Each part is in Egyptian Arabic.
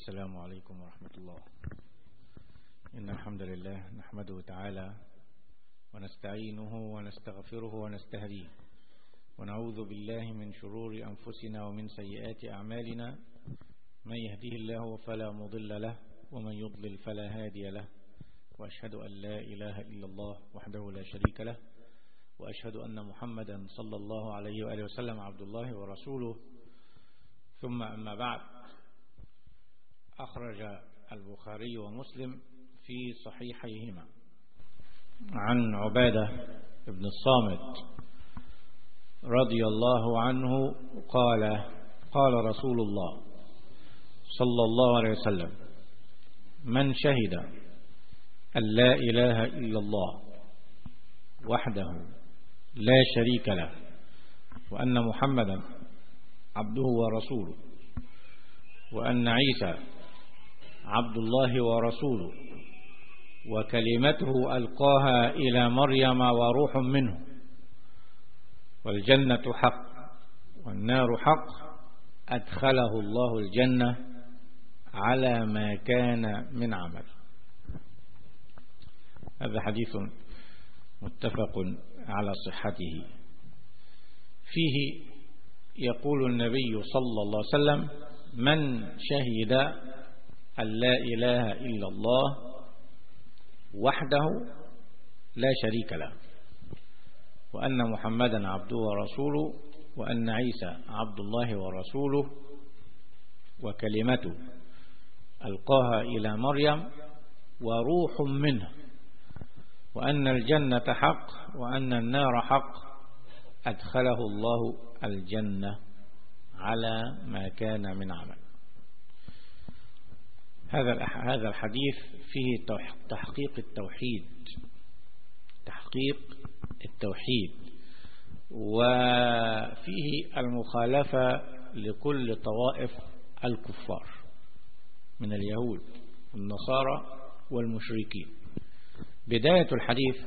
السلام عليكم ورحمة الله إن الحمد لله نحمده تعالى ونستعينه ونستغفره ونستهديه ونعوذ بالله من شرور أنفسنا ومن سيئات أعمالنا من يهديه الله فلا مضل له ومن يضلل فلا هادي له وأشهد أن لا إله إلا الله وحده لا شريك له وأشهد أن محمدا صلى الله عليه وآله وسلم عبد الله ورسوله ثم أما بعد أخرج البخاري ومسلم في صحيحيهما عن عبادة بن الصامت رضي الله عنه قال قال رسول الله صلى الله عليه وسلم من شهد أن لا إله إلا الله وحده لا شريك له وأن محمدا عبده ورسوله وأن عيسى عبد الله ورسوله وكلمته ألقاها إلى مريم وروح منه والجنة حق والنار حق أدخله الله الجنة على ما كان من عمل هذا حديث متفق على صحته فيه يقول النبي صلى الله عليه وسلم من شهد أن لا إله إلا الله وحده لا شريك له وأن محمدا عبده ورسوله وأن عيسى عبد الله ورسوله وكلمته ألقاها إلى مريم وروح منه وأن الجنة حق وأن النار حق أدخله الله الجنة على ما كان من عمل هذا هذا الحديث فيه تحقيق التوحيد تحقيق التوحيد وفيه المخالفة لكل طوائف الكفار من اليهود والنصارى والمشركين بداية الحديث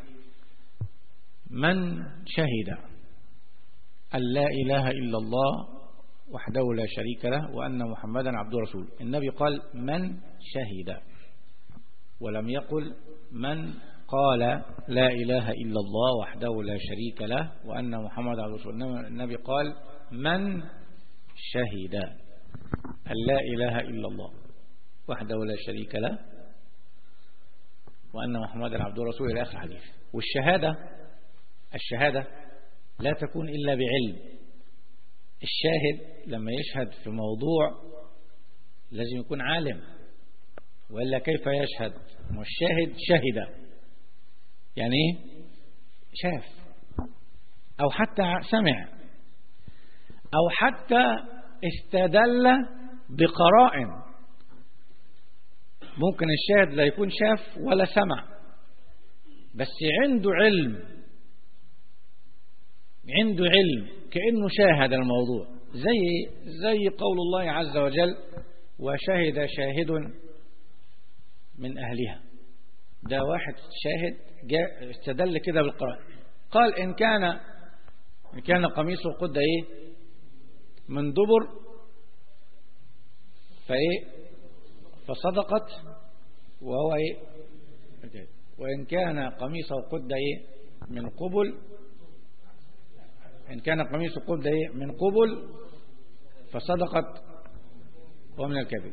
من شهد أن لا إله إلا الله وحده لا شريك له وأن محمدا عبد رسول النبي قال من شهد ولم يقل من قال لا إله إلا الله وحده لا شريك له وأن محمد عبد رسول النبي قال من شهد أن لا إله إلا الله وحده لا شريك له وأن محمدا عبد رسول إلى آخر الحديث والشهادة الشهادة لا تكون إلا بعلم الشاهد لما يشهد في موضوع لازم يكون عالم وإلا كيف يشهد والشاهد شهد يعني ايه شاف أو حتى سمع أو حتى استدل بقرائن ممكن الشاهد لا يكون شاف ولا سمع بس عنده علم عنده علم كأنه شاهد الموضوع زي زي قول الله عز وجل وشهد شاهد من أهلها ده واحد شاهد جاء استدل كده بالقرآن قال إن كان إن كان قميصه قد إيه من دبر فإيه فصدقت وهو إيه وإن كان قميصه قد إيه من قبل إن كان قميصه قد إيه من قبل فصدقت ومن الكذب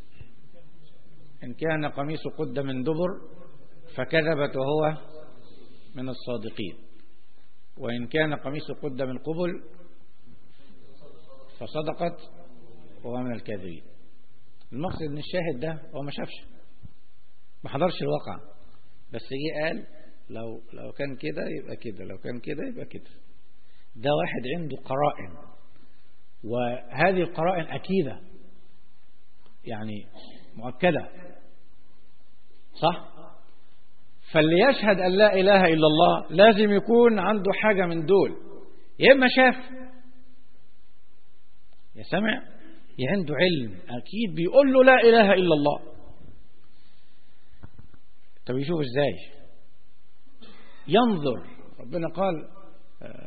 إن كان قميصه قد من دبر فكذبت وهو من الصادقين وإن كان قميصه قد من قبل فصدقت وهو من الكاذبين المقصد ان الشاهد ده هو ما شافش ما حضرش الواقع بس جه قال لو لو كان كده يبقى كده لو كان كده يبقى كده ده واحد عنده قرائن وهذه القرائن أكيدة يعني مؤكدة صح فاللي يشهد أن لا إله إلا الله لازم يكون عنده حاجة من دول يا إما شاف يا سمع يا عنده علم أكيد بيقول له لا إله إلا الله طب يشوف إزاي ينظر ربنا قال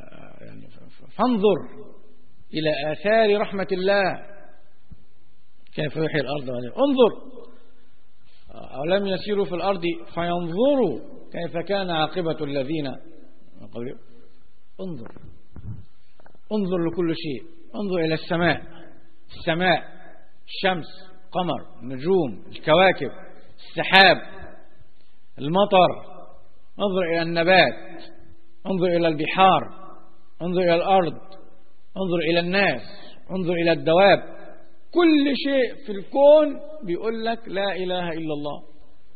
يعني فانظر إلى آثار رحمة الله كيف يحيي الأرض انظر أولم يسيروا في الأرض فينظروا كيف كان عاقبة الذين انظر انظر لكل شيء انظر إلى السماء السماء الشمس قمر النجوم الكواكب السحاب المطر انظر إلى النبات انظر إلى البحار انظر إلى الأرض انظر إلى الناس انظر إلى الدواب كل شيء في الكون بيقول لك لا إله إلا الله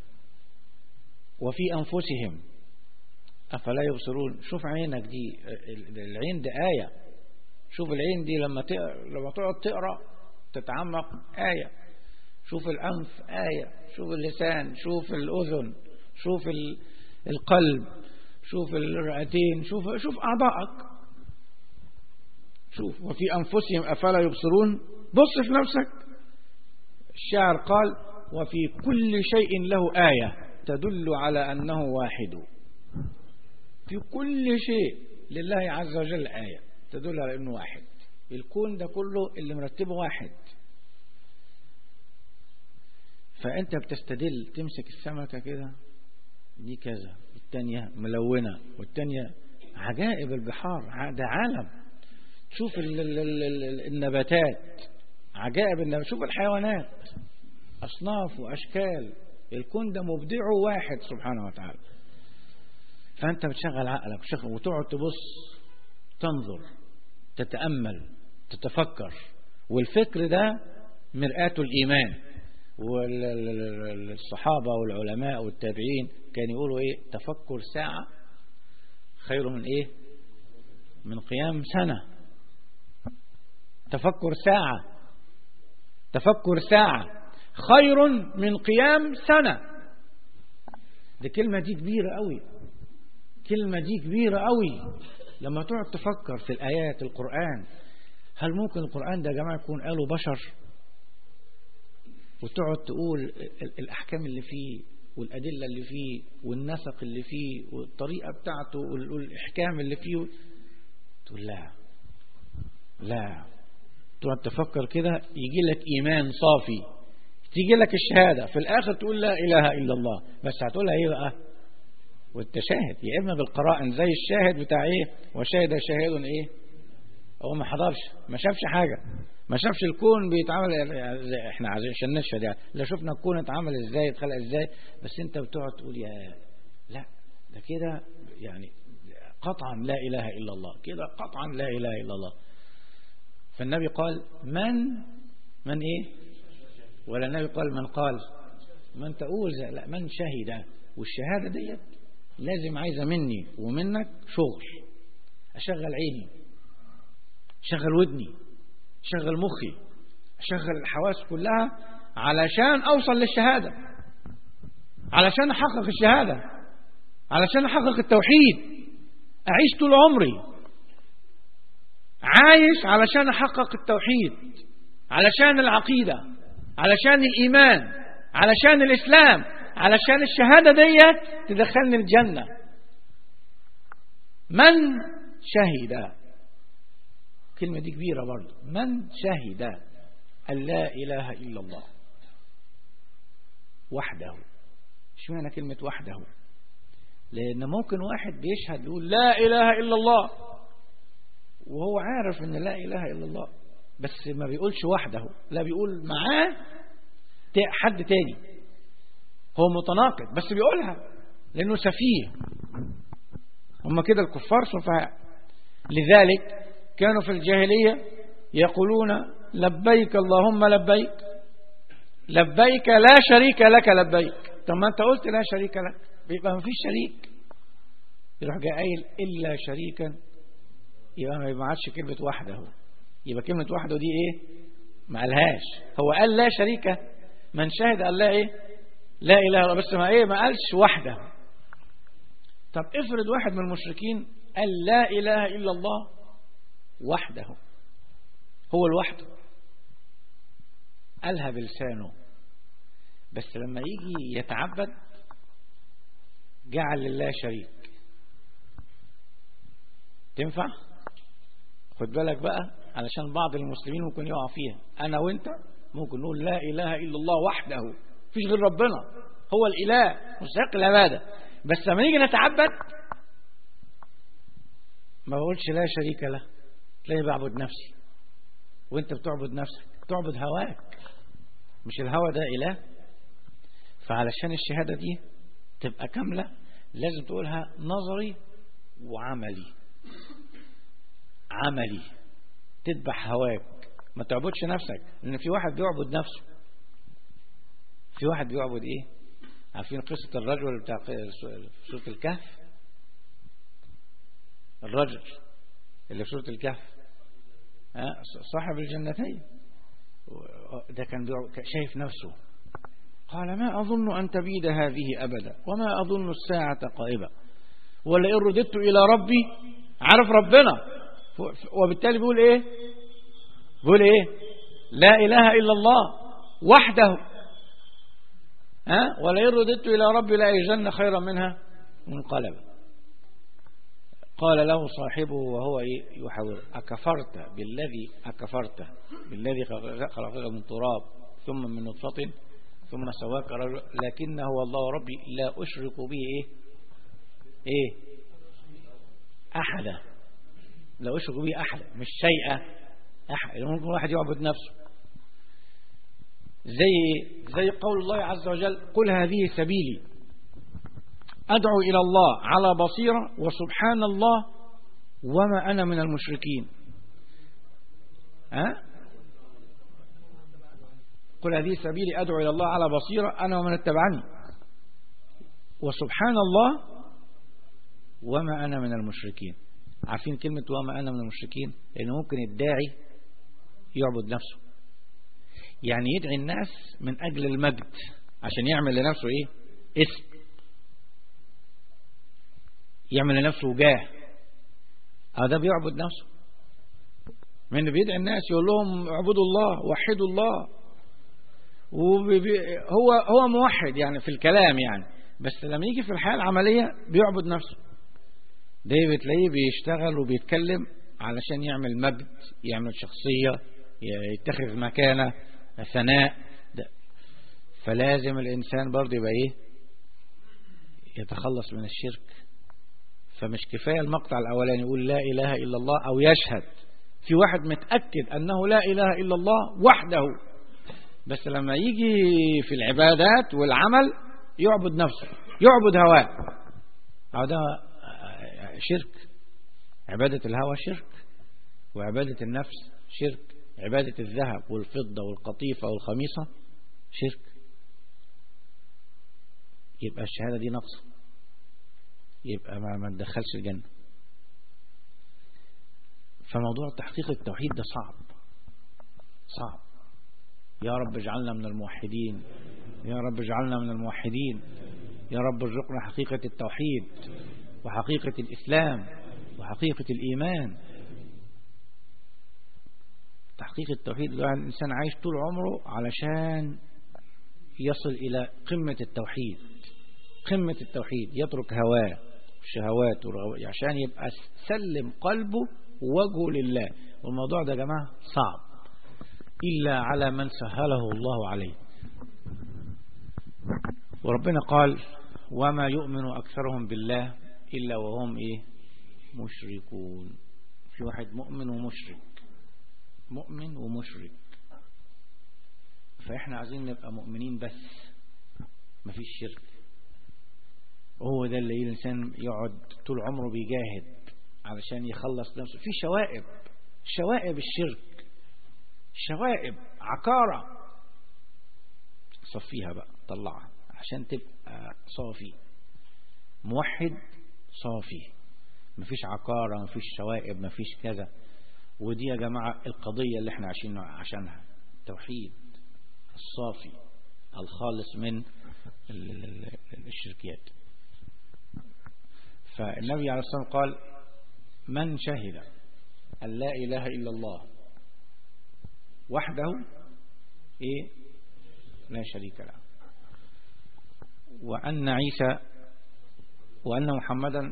وفي أنفسهم أفلا يبصرون شوف عينك دي العين دي آية شوف العين دي لما لما تقعد تقرأ تتعمق آية شوف الأنف آية شوف اللسان شوف الأذن شوف القلب شوف الرئتين شوف شوف أعضائك شوف وفي أنفسهم أفلا يبصرون بص في نفسك الشاعر قال وفي كل شيء له آية تدل على أنه واحد في كل شيء لله عز وجل آية تدل على أنه واحد الكون ده كله اللي مرتبه واحد فأنت بتستدل تمسك السمكة كده دي كذا التانية ملونة والتانية عجائب البحار ده عالم تشوف النباتات عجائب النباتات شوف الحيوانات أصناف وأشكال الكون ده مبدعه واحد سبحانه وتعالى فأنت بتشغل عقلك وتقعد تبص تنظر تتأمل تتفكر والفكر ده مرآة الإيمان والصحابة والعلماء والتابعين كانوا يقولوا إيه تفكر ساعة خير من إيه من قيام سنة تفكر ساعة تفكر ساعة خير من قيام سنة دي كلمة دي كبيرة قوي كلمة دي كبيرة قوي لما تقعد تفكر في الآيات القرآن هل ممكن القرآن ده يا جماعة يكون قاله بشر وتقعد تقول الأحكام اللي فيه والأدلة اللي فيه والنسق اللي فيه والطريقة بتاعته والإحكام اللي فيه تقول لا لا تقعد تفكر كده يجي لك إيمان صافي تيجي لك الشهادة في الآخر تقول لا إله إلا الله بس هتقولها إيه بقى وانت شاهد يا إما بالقرائن زي الشاهد بتاع إيه وشاهد شاهد إيه هو ما حضرش ما شافش حاجة ما شافش الكون بيتعمل احنا عشان نشهد يعني لا شفنا الكون اتعمل ازاي اتخلق ازاي بس انت بتقعد تقول يا لا ده كده يعني قطعا لا اله الا الله كده قطعا لا اله الا الله فالنبي قال من من ايه ولا النبي قال من قال من تقول لا من شهد والشهادة ديت لازم عايزة مني ومنك شغل أشغل عيني أشغل ودني أشغل مخي أشغل الحواس كلها علشان أوصل للشهادة علشان أحقق الشهادة علشان أحقق التوحيد أعيش طول عمري عايش علشان أحقق التوحيد علشان العقيدة علشان الإيمان علشان الإسلام علشان الشهادة ديت تدخلني الجنة من شهد كلمة دي كبيرة برضو من شهد أن لا إله إلا الله وحده اشمعنى كلمة وحده لأن ممكن واحد بيشهد يقول لا إله إلا الله وهو عارف أن لا إله إلا الله بس ما بيقولش وحده لا بيقول معاه حد تاني هو متناقض بس بيقولها لأنه سفيه هم كده الكفار سفهاء لذلك كانوا في الجاهلية يقولون لبيك اللهم لبيك لبيك لا شريك لك لبيك طب ما انت قلت لا شريك لك بيبقى ما فيش شريك يروح جاي قايل إلا شريكا يبقى ما يبعتش كلمة وحده يبقى كلمة وحده دي ايه ما قالهاش هو قال لا شريك من شهد قال لا ايه لا اله الا بس ما ايه ما قالش وحده طب افرض واحد من المشركين قال لا اله الا الله وحده هو لوحده قالها بلسانه بس لما يجي يتعبد جعل لله شريك تنفع خد بالك بقى علشان بعض المسلمين ممكن يقع فيها انا وانت ممكن نقول لا إله إلا الله وحده فيش غير ربنا هو الإله مستحق العبادة بس لما نيجي نتعبد ما بقولش لا شريك له تلاقي بعبد نفسي وانت بتعبد نفسك بتعبد هواك مش الهوى ده إله فعلشان الشهادة دي تبقى كاملة لازم تقولها نظري وعملي عملي تذبح هواك ما تعبدش نفسك لأن في واحد بيعبد نفسه في واحد بيعبد ايه عارفين قصة الرجل بتاع سورة الكهف الرجل اللي في سورة الكهف صاحب الجنتين ده كان شايف نفسه قال ما أظن أن تبيد هذه أبدا وما أظن الساعة قائبة ولئن رددت إلى ربي عرف ربنا وبالتالي بيقول إيه بيقول إيه لا إله إلا الله وحده ها ولئن رددت إلى ربي لأجدن خيرا منها منقلبا قال له صاحبه وهو يحاور أكفرت بالذي أكفرت بالذي خلقك من تراب ثم من نطفة ثم سواك رجل لكنه هو الله ربي لا أشرك به إيه إيه أحدا لا أشرك به أحدا مش شيئا أحد ممكن واحد يعبد نفسه زي زي قول الله عز وجل قل هذه سبيلي أدعو إلى الله على بصيرة وسبحان الله وما أنا من المشركين ها قل هذه سبيلي أدعو إلى الله على بصيرة أنا ومن اتبعني وسبحان الله وما أنا من المشركين عارفين كلمة وما أنا من المشركين لأنه ممكن الداعي يعبد نفسه يعني يدعي الناس من أجل المجد عشان يعمل لنفسه إيه اسم يعمل لنفسه جاه هذا بيعبد نفسه من بيدعي الناس يقول لهم اعبدوا الله وحدوا الله وهو هو موحد يعني في الكلام يعني بس لما يجي في الحياة العملية بيعبد نفسه ده بتلاقيه بيشتغل وبيتكلم علشان يعمل مجد يعمل شخصية يتخذ مكانة ثناء ده فلازم الإنسان برضه يبقى إيه يتخلص من الشرك فمش كفاية المقطع الأولاني يقول لا إله إلا الله أو يشهد في واحد متأكد أنه لا إله إلا الله وحده بس لما يجي في العبادات والعمل يعبد نفسه يعبد هواه هذا شرك عبادة الهوى شرك وعبادة النفس شرك عبادة الذهب والفضة والقطيفة والخميصة شرك يبقى الشهادة دي نقص يبقى ما ما تدخلش الجنة فموضوع تحقيق التوحيد ده صعب صعب يا رب اجعلنا من الموحدين يا رب اجعلنا من الموحدين يا رب ارزقنا حقيقة التوحيد وحقيقة الإسلام وحقيقة الإيمان تحقيق التوحيد يعني الإنسان عايش طول عمره علشان يصل إلى قمة التوحيد قمة التوحيد يترك هواه شهوات عشان يبقى سلم قلبه ووجهه لله والموضوع ده يا جماعة صعب إلا على من سهله الله عليه وربنا قال وما يؤمن أكثرهم بالله إلا وهم إيه مشركون في واحد مؤمن ومشرك مؤمن ومشرك فإحنا عايزين نبقى مؤمنين بس مفيش شرك هو ده اللي الإنسان يقعد طول عمره بيجاهد علشان يخلص نفسه في شوائب شوائب الشرك شوائب عكارة صفيها بقى طلعها عشان تبقى صافي موحد صافي مفيش عكارة مفيش شوائب مفيش كذا ودي يا جماعة القضية اللي احنا عايشين عشانها توحيد الصافي الخالص من الشركيات فالنبي عليه الصلاة والسلام قال من شهد أن لا إله إلا الله وحده إيه لا شريك له وأن عيسى وأن محمدا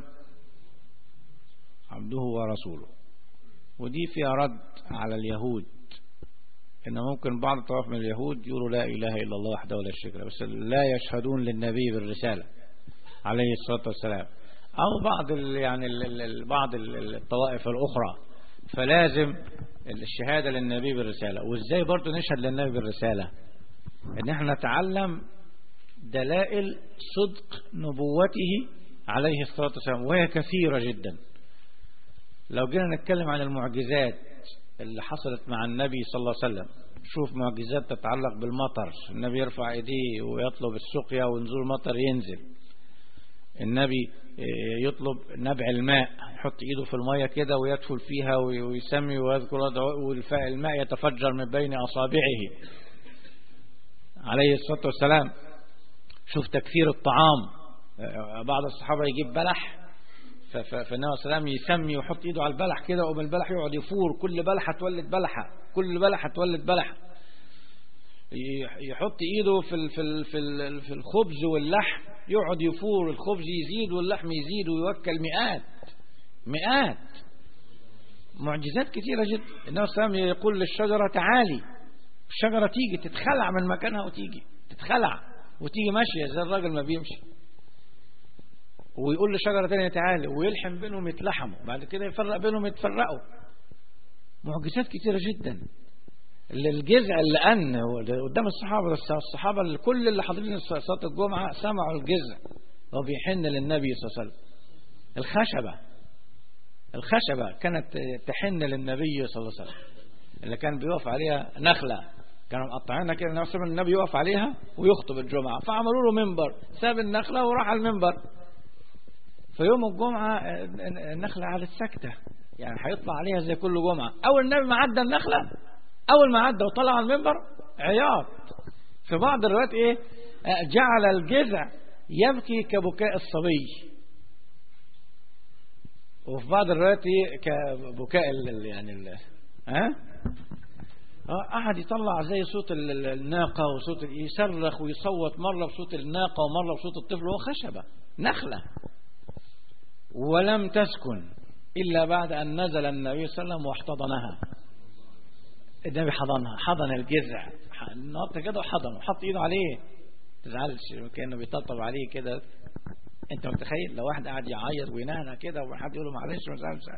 عبده ورسوله ودي فيها رد على اليهود إن ممكن بعض الطوائف من اليهود يقولوا لا إله إلا الله وحده ولا شريك له بس لا يشهدون للنبي بالرسالة عليه الصلاة والسلام أو بعض ال يعني ال ال بعض الطوائف الأخرى فلازم الشهادة للنبي بالرسالة وإزاي برضو نشهد للنبي بالرسالة إن احنا نتعلم دلائل صدق نبوته عليه الصلاة والسلام وهي كثيرة جدا لو جينا نتكلم عن المعجزات اللي حصلت مع النبي صلى الله عليه وسلم شوف معجزات تتعلق بالمطر النبي يرفع ايديه ويطلب السقيا ونزول المطر ينزل النبي يطلب نبع الماء يحط ايده في المية كده ويدخل فيها ويسمي ويذكر والماء يتفجر من بين اصابعه عليه الصلاة والسلام شوف تكثير الطعام بعض الصحابة يجيب بلح فالنبي صلى الله عليه وسلم يسمي ويحط ايده على البلح كده ومن البلح يقعد يفور كل بلحة تولد بلحة كل بلحة تولد بلحة يحط ايده في في في في الخبز واللحم يقعد يفور الخبز يزيد واللحم يزيد ويوكل مئات مئات معجزات كثيرة جدا النبي صلى الله عليه وسلم يقول للشجرة تعالي الشجرة تيجي تتخلع من مكانها وتيجي تتخلع وتيجي ماشية زي الراجل ما بيمشي ويقول لشجرة تانية تعالى ويلحم بينهم يتلحموا بعد كده يفرق بينهم يتفرقوا معجزات كتيرة جدا الجزع اللي أن قدام الصحابة بس الصحابة كل اللي حاضرين صلاة الجمعة سمعوا الجزع وهو بيحن للنبي صلى الله عليه وسلم الخشبة الخشبة كانت تحن للنبي صلى الله عليه وسلم اللي كان بيقف عليها نخلة كانوا مقطعينها كده النبي يقف عليها ويخطب الجمعة فعملوا له منبر ساب النخلة وراح على المنبر فيوم الجمعة النخلة قعدت ساكتة يعني هيطلع عليها زي كل جمعة أول النبي ما عدى النخلة أول ما عدى وطلع على المنبر عياط في بعض الروايات إيه جعل الجذع يبكي كبكاء الصبي وفي بعض الروايات إيه كبكاء ال يعني ال ها قعد يطلع زي صوت الناقة وصوت يصرخ ويصوت مرة بصوت الناقة ومرة بصوت الطفل وهو خشبة نخلة ولم تسكن إلا بعد أن نزل النبي صلى الله عليه وسلم واحتضنها النبي حضنها حضن الجذع نط كده وحضنه حط ايده عليه تزعلش كأنه بيطبطب عليه كده انت متخيل لو واحد قاعد يعيط وينهنى كده وحد يقول له معلش ما تزعلش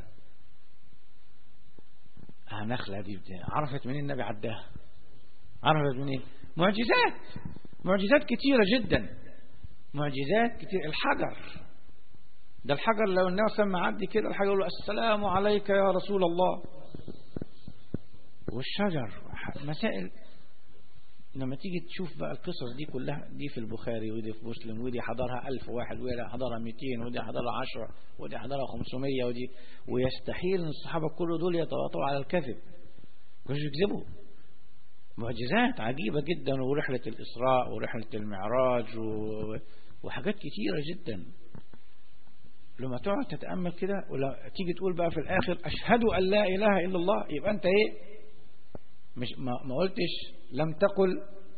اه نخلة دي عرفت منين النبي عداها عرفت منين معجزات معجزات كتيرة جدا معجزات كتير الحجر ده الحجر لو النبي صلى الله عليه وسلم كده الحجر يقول له السلام عليك يا رسول الله والشجر مسائل لما تيجي تشوف بقى القصص دي كلها دي في البخاري ودي في مسلم ودي حضرها ألف واحد ودي حضرها 200 ودي حضرها 10 ودي حضرها 500 ودي ويستحيل ان الصحابة كل دول يتواطوا على الكذب مش يكذبوا معجزات عجيبة جدا ورحلة الإسراء ورحلة المعراج وحاجات كتيرة جدا لما تقعد تتأمل كده ولا تيجي تقول بقى في الآخر أشهد أن لا إله إلا الله يبقى أنت إيه مش ما, ما قلتش لم تقل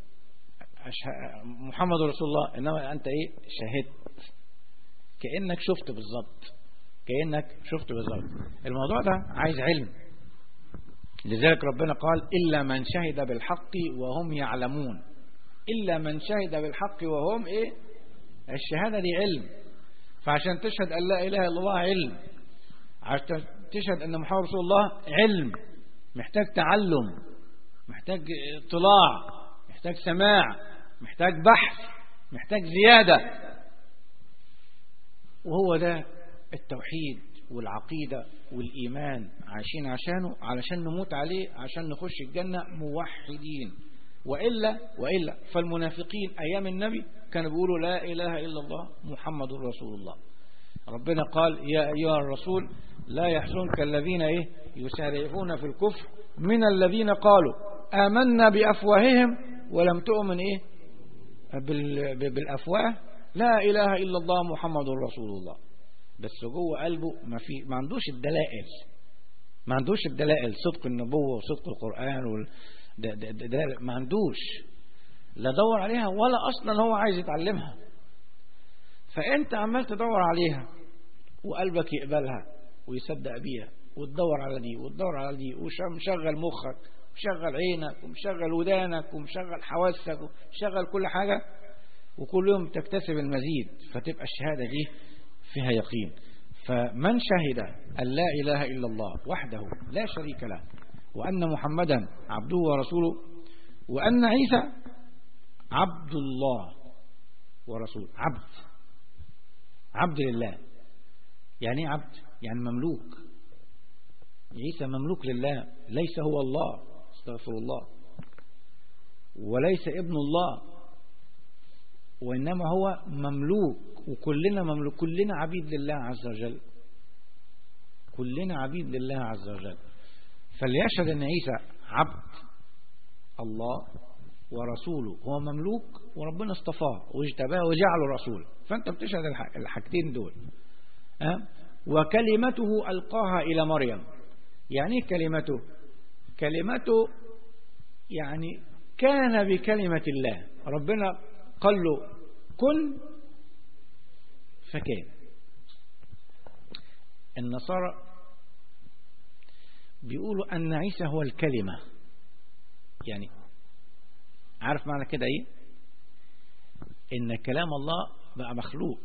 محمد رسول الله إنما أنت إيه شهدت كأنك شفت بالظبط كأنك شفت بالظبط الموضوع ده عايز علم لذلك ربنا قال إلا من شهد بالحق وهم يعلمون إلا من شهد بالحق وهم إيه الشهادة دي علم فعشان تشهد أن لا إله إلا الله علم عشان تشهد أن محمد رسول الله علم محتاج تعلم محتاج اطلاع محتاج سماع محتاج بحث محتاج زيادة وهو ده التوحيد والعقيدة والإيمان عايشين عشانه علشان نموت عليه عشان نخش الجنة موحدين وإلا وإلا فالمنافقين أيام النبي كانوا بيقولوا لا إله إلا الله محمد رسول الله ربنا قال يا أيها الرسول لا يحزنك الذين إيه يسارعون في الكفر من الذين قالوا آمنا بأفواههم ولم تؤمن إيه بالأفواه لا إله إلا الله محمد رسول الله بس جوه قلبه ما في ما عندوش الدلائل ما عندوش الدلائل صدق النبوة وصدق القرآن وال ده ده ده ده ما عندوش لا دور عليها ولا أصلا هو عايز يتعلمها فأنت عمال تدور عليها وقلبك يقبلها ويصدق بيها وتدور على دي وتدور على دي ومشغل مخك مشغل عينك ومشغل ودانك ومشغل حواسك ومشغل كل حاجة وكل يوم تكتسب المزيد فتبقى الشهادة دي فيها يقين فمن شهد أن لا إله إلا الله وحده لا شريك له وأن محمدا عبده ورسوله وأن عيسى عبد الله ورسوله عبد عبد لله يعني عبد يعني مملوك عيسى مملوك لله ليس هو الله استغفر الله وليس ابن الله وإنما هو مملوك وكلنا مملوك كلنا عبيد لله عز وجل كلنا عبيد لله عز وجل فليشهد أن عيسى عبد الله ورسوله هو مملوك وربنا اصطفاه واجتباه وجعله رسول فأنت بتشهد الحاجتين دول أه؟ وكلمته ألقاها إلى مريم يعني ايه كلمته كلمته يعني كان بكلمة الله ربنا قال له كن فكان النصارى بيقولوا أن عيسى هو الكلمة يعني عارف معنى كده ايه ان كلام الله بقى مخلوق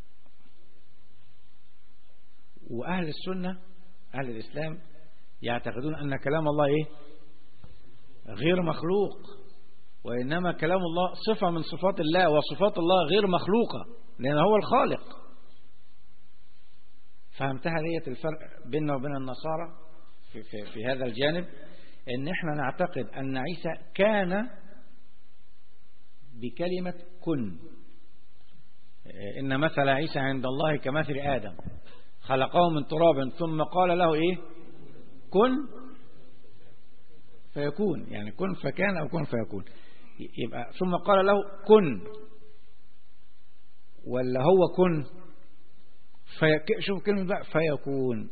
واهل السنة اهل الاسلام يعتقدون ان كلام الله ايه غير مخلوق وانما كلام الله صفة من صفات الله وصفات الله غير مخلوقة لان هو الخالق فهمتها ديت الفرق بيننا وبين النصارى في, في, في هذا الجانب ان احنا نعتقد ان عيسى كان بكلمة كن إن مثل عيسى عند الله كمثل آدم خلقه من تراب ثم قال له إيه كن فيكون يعني كن فكان أو كن فيكون يبقى ثم قال له كن ولا هو كن في شوف كلمة بقى فيكون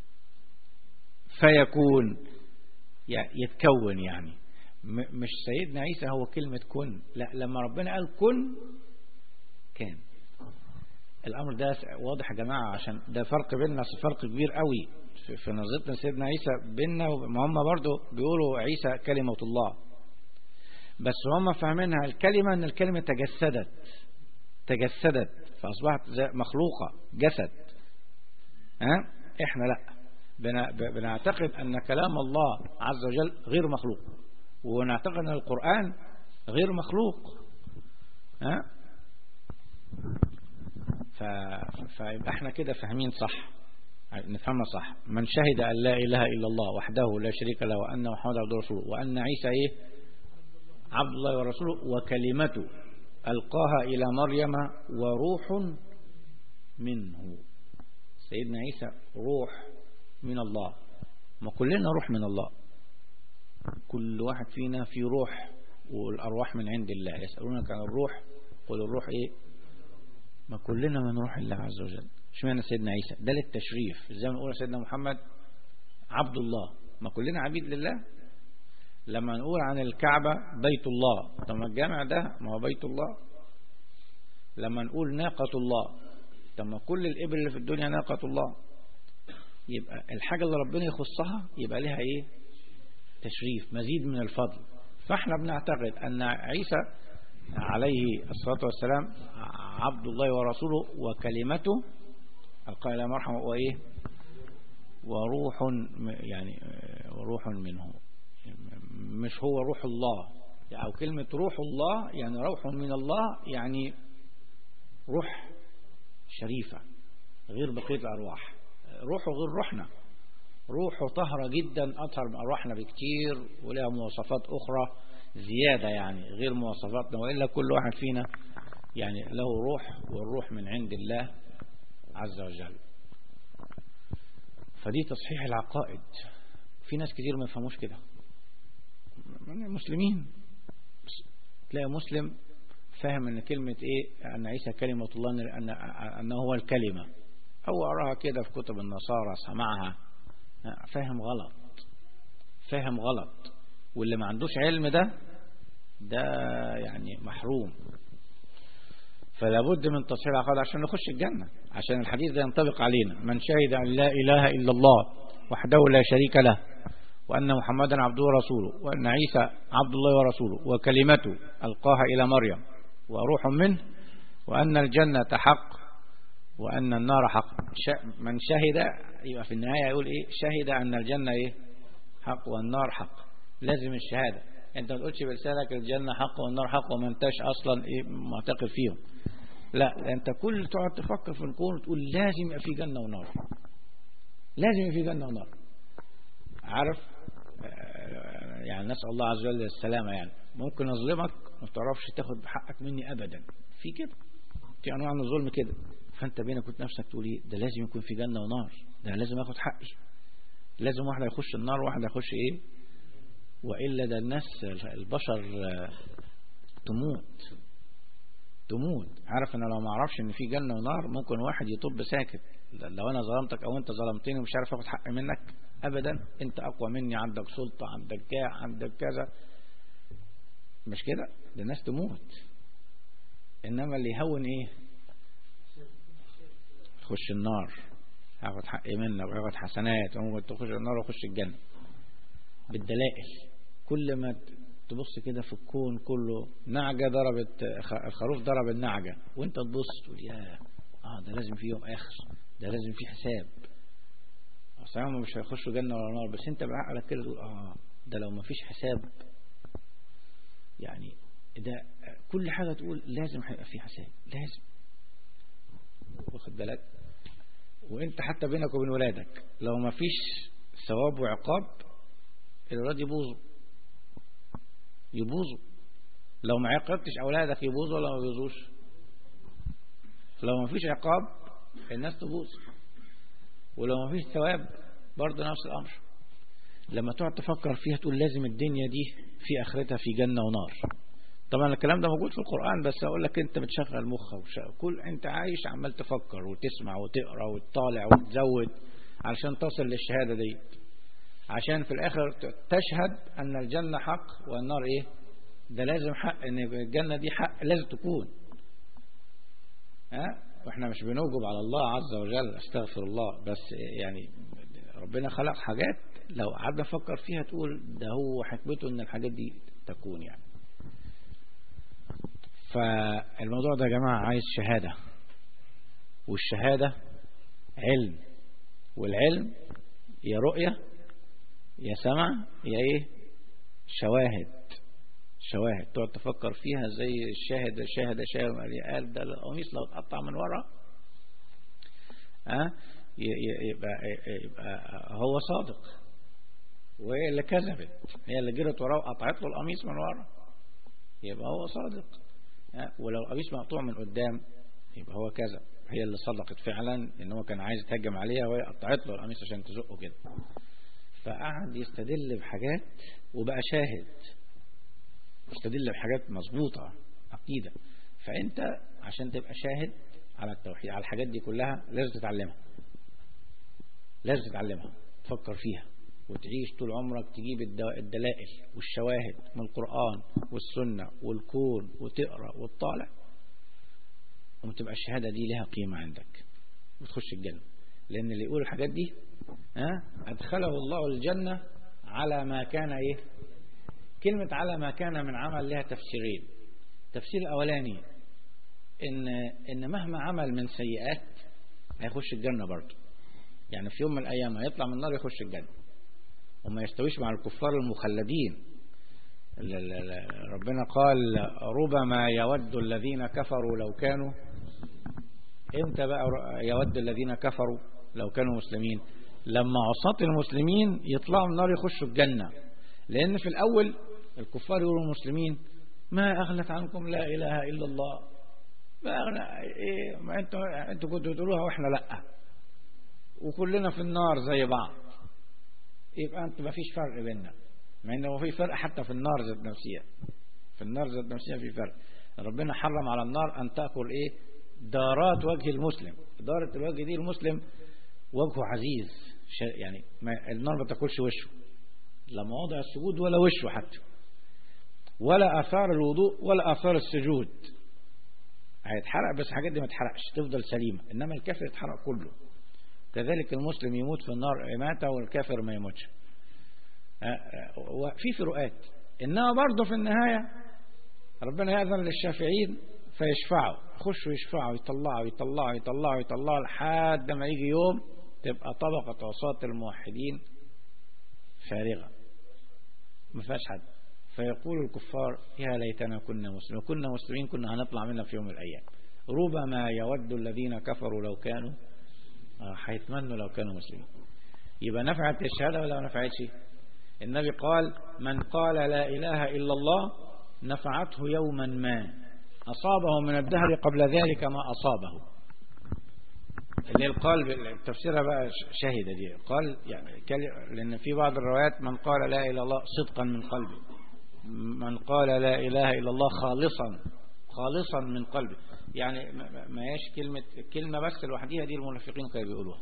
فيكون يعني يتكون يعني مش سيدنا عيسى هو كلمة كن لا لما ربنا قال كن كان الأمر ده واضح يا جماعة عشان ده فرق بيننا فرق كبير قوي في نظرتنا سيدنا عيسى بيننا ما هم برضو بيقولوا عيسى كلمة الله بس هم فاهمينها الكلمة ان الكلمة تجسدت تجسدت فأصبحت مخلوقة جسد ها احنا لا بنعتقد ان كلام الله عز وجل غير مخلوق ونعتقد ان القرآن غير مخلوق ها فيبقى احنا كده فاهمين صح نفهمها صح من شهد أن لا إله إلا الله وحده لا شريك له وأن محمد عبد رسوله وأن عيسى إيه عبد الله ورسوله وكلمته ألقاها إلى مريم وروح منه سيدنا عيسى روح من الله ما كلنا روح من الله كل واحد فينا في روح والأرواح من عند الله يسألونك عن الروح قل الروح إيه ما كلنا من روح الله عز وجل اشمعنى سيدنا عيسى ده للتشريف زي ما نقول سيدنا محمد عبد الله ما كلنا عبيد لله لما نقول عن الكعبة بيت الله طب ما الجامع ده ما هو بيت الله لما نقول ناقة الله طب ما كل الإبل اللي في الدنيا ناقة الله يبقى الحاجة اللي ربنا يخصها يبقى لها ايه تشريف مزيد من الفضل فاحنا بنعتقد ان عيسى عليه الصلاة والسلام عبد الله ورسوله وكلمته القائل إلى مرحبا وإيه وروح يعني وروح منه مش هو روح الله أو كلمة روح الله يعني روح من الله يعني روح شريفة غير بقية الأرواح روحه غير روحنا روحه طهرة جدا أطهر من أرواحنا بكتير ولها مواصفات أخرى زيادة يعني غير مواصفاتنا وإلا كل واحد فينا يعني له روح والروح من عند الله عز وجل فدي تصحيح العقائد في ناس كتير ما يفهموش كده من المسلمين تلاقي مسلم فاهم ان كلمة ايه ان عيسى كلمة الله أن انه هو الكلمة هو قراها كده في كتب النصارى سمعها فاهم غلط فاهم غلط واللي ما عندوش علم ده ده يعني محروم فلا بد من تصحيح العقائد عشان نخش الجنة عشان الحديث ده ينطبق علينا من شهد أن لا إله إلا الله وحده لا شريك له وأن محمدا عبده ورسوله وأن عيسى عبد الله ورسوله وكلمته ألقاها إلى مريم وروح منه وأن الجنة حق وأن النار حق من شهد يبقى في النهاية يقول إيه شهد أن الجنة إيه حق والنار حق لازم الشهادة أنت ما تقولش بلسانك الجنة حق والنار حق وما انتش أصلا إيه معتقد فيهم لا أنت كل تقعد تفكر في الكون وتقول لازم يبقى في جنة ونار لازم يبقى في جنة ونار عارف يعني نسأل الله عز وجل السلامة يعني ممكن أظلمك ما تعرفش تاخد حقك مني أبدا في كده في أنواع من الظلم كده فأنت بينك وبين نفسك تقول ايه ده لازم يكون في جنة ونار ده لازم أخد حقي لازم واحد يخش النار وواحد يخش إيه وإلا ده الناس البشر تموت تموت عارف أنا لو ما أعرفش إن في جنة ونار ممكن واحد يطب ساكت لو أنا ظلمتك أو أنت ظلمتني ومش عارف أخد حقي منك أبدا أنت أقوى مني عندك سلطة عندك جاه عندك كذا مش كده ده الناس تموت إنما اللي يهون إيه يخش النار هاخد حقي منك وياخد حسنات وممكن تخش النار ويخش الجنة بالدلائل كل ما تبص كده في الكون كله نعجة ضربت الخروف ضرب النعجة وانت تبص تقول يا اه ده لازم في يوم اخر ده لازم في حساب اصل هم مش هيخشوا جنة ولا نار بس انت بعقلك كده تقول اه ده لو ما فيش حساب يعني ده كل حاجة تقول لازم هيبقى في حساب لازم واخد بالك وانت حتى بينك وبين ولادك لو ما فيش ثواب وعقاب الولاد يبوظوا يبوظوا لو ما عاقبتش اولادك يبوظوا ولا ما بيبوظوش لو ما فيش عقاب الناس تبوظ ولو ما فيش ثواب برضه نفس الامر لما تقعد تفكر فيها تقول لازم الدنيا دي في اخرتها في جنة ونار طبعا الكلام ده موجود في القرآن بس اقول لك انت بتشغل مخك كل انت عايش عمال تفكر وتسمع وتقرا وتطالع وتزود علشان تصل للشهادة دي عشان في الاخر تشهد ان الجنة حق والنار ايه ده لازم حق ان الجنة دي حق لازم تكون ها واحنا مش بنوجب على الله عز وجل استغفر الله بس يعني ربنا خلق حاجات لو قعدنا نفكر فيها تقول ده هو حكمته ان الحاجات دي تكون يعني فالموضوع ده يا جماعة عايز شهادة والشهادة علم والعلم يا رؤية يا سمع يا ايه شواهد شواهد تقعد تفكر فيها زي الشاهد الشاهد شاهد قال ده القميص لو اتقطع من ورا ها يبقى, يبقى هو صادق وهي اللي كذبت هي اللي جرت وراه وقطعت له القميص من ورا يبقى هو صادق ولو القميص مقطوع من قدام يبقى هو كذب هي اللي صدقت فعلا ان هو كان عايز يتهجم عليها وهي قطعت له القميص عشان تزقه كده فقعد يستدل بحاجات وبقى شاهد يستدل بحاجات مظبوطة عقيدة فانت عشان تبقى شاهد على التوحيد على الحاجات دي كلها لازم تتعلمها لازم تتعلمها تفكر فيها وتعيش طول عمرك تجيب الدلائل والشواهد من القرآن والسنة والكون وتقرأ وتطالع وتبقى الشهادة دي لها قيمة عندك وتخش الجنة لأن اللي يقول الحاجات دي ها أدخله الله الجنة على ما كان إيه كلمة على ما كان من عمل لها تفسيرين التفسير الأولاني إن, إن مهما عمل من سيئات هيخش الجنة برضه يعني في يوم من الأيام هيطلع من النار يخش الجنة وما يستويش مع الكفار المخلدين ربنا قال ربما يود الذين كفروا لو كانوا امتى بقى يود الذين كفروا لو كانوا مسلمين لما عصاة المسلمين يطلعوا من النار يخشوا الجنة لأن في الأول الكفار يقولوا المسلمين ما أغلت عنكم لا إله إلا الله ما أغنى إيه ما أنتوا أنتوا كنتوا تقولوها وإحنا لأ وكلنا في النار زي بعض يبقى أنت ما فيش فرق بيننا مع إنه في فرق حتى في النار ذات نفسها في النار ذات نفسها في فرق ربنا حرم على النار أن تأكل إيه دارات وجه المسلم دارة الوجه دي المسلم وجهه عزيز يعني ما النار ما تاكلش وشه لا مواضع السجود ولا وشه حتى ولا آثار الوضوء ولا آثار السجود هيتحرق بس الحاجات دي ما تحرقش تفضل سليمة إنما الكافر يتحرق كله كذلك المسلم يموت في النار إماتة والكافر ما يموتش في فروقات إنما برضه في النهاية ربنا يأذن للشافعين فيشفعوا يخشوا يشفعوا يطلعوا يطلعوا يطلعوا يطلعوا لحد ما يجي يوم تبقى طبقة وساط الموحدين فارغة ما فيهاش حد فيقول الكفار يا ليتنا كنا مسلمين كنا مسلمين كنا هنطلع منها في يوم من الأيام ربما يود الذين كفروا لو كانوا هيتمنوا لو كانوا مسلمين يبقى نفعت الشهادة ولا ما نفعتش النبي قال من قال لا إله إلا الله نفعته يوما ما أصابه من الدهر قبل ذلك ما أصابه اللي القلب تفسيرها بقى شهد دي قال يعني لأن في بعض الروايات من قال لا إله إلا الله صدقا من قلبه من قال لا إله إلا الله خالصا خالصا من قلبه يعني ما هيش كلمة كلمة بس لوحديها دي المنافقين كانوا بيقولوها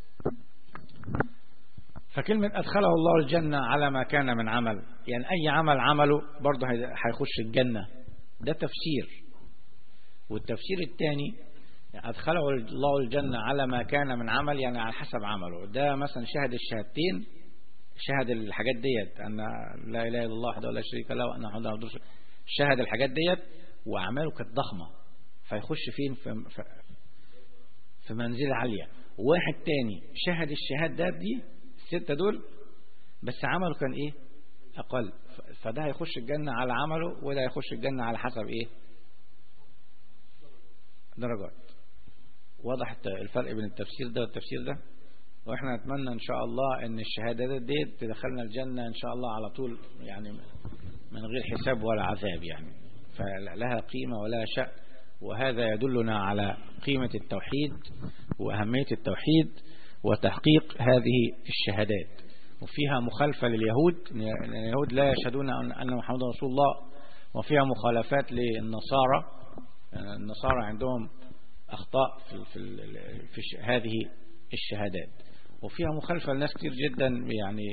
فكلمة أدخله الله الجنة على ما كان من عمل يعني أي عمل عمله برضه هيخش الجنة ده تفسير والتفسير الثاني أدخله الله الجنة على ما كان من عمل يعني على حسب عمله ده مثلا شهد الشهادتين شهد الحاجات ديت أن لا إله إلا الله وحده لا شريك له وأن محمدا عبده شهد الحاجات ديت وأعماله كانت ضخمة فيخش فين في, في منزلة عالية واحد تاني شهد الشهادات دي الستة دول بس عمله كان ايه اقل فده هيخش الجنة على عمله وده هيخش الجنة على حسب ايه درجات واضح الفرق بين التفسير ده والتفسير ده واحنا نتمنى ان شاء الله ان الشهادات دي تدخلنا الجنة ان شاء الله على طول يعني من غير حساب ولا عذاب يعني فلها قيمة ولا شأن وهذا يدلنا على قيمة التوحيد وأهمية التوحيد وتحقيق هذه الشهادات وفيها مخالفة لليهود اليهود لا يشهدون أن محمد رسول الله وفيها مخالفات للنصارى النصارى عندهم أخطاء في, في, في هذه الشهادات وفيها مخالفة لناس كتير جدا يعني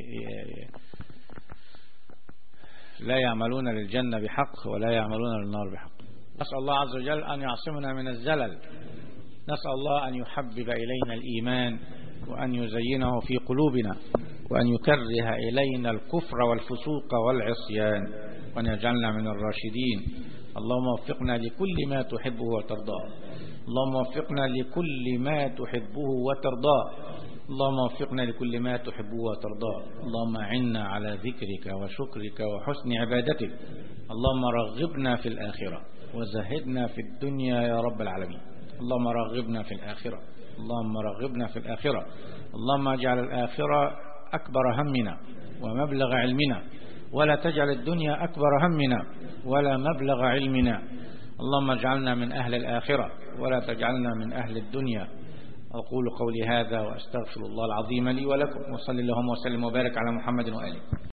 لا يعملون للجنة بحق ولا يعملون للنار بحق نسأل الله عز وجل أن يعصمنا من الزلل نسأل الله أن يحبب إلينا الإيمان وأن يزينه في قلوبنا وأن يكره إلينا الكفر والفسوق والعصيان وأن يجعلنا من الراشدين اللهم وفقنا لكل ما تحبه وترضاه اللهم وفقنا لكل ما تحبه وترضاه اللهم وفقنا لكل ما تحبه وترضاه اللهم عنا على ذكرك وشكرك وحسن عبادتك اللهم رغبنا في الآخرة وزهدنا في الدنيا يا رب العالمين اللهم رغبنا في الآخرة اللهم رغبنا في الآخرة اللهم اجعل الآخرة أكبر همنا ومبلغ علمنا ولا تجعل الدنيا أكبر همنا ولا مبلغ علمنا اللهم اجعلنا من أهل الآخرة ولا تجعلنا من أهل الدنيا أقول قولي هذا وأستغفر الله العظيم لي ولكم وصلي اللهم وسلم وبارك على محمد وآله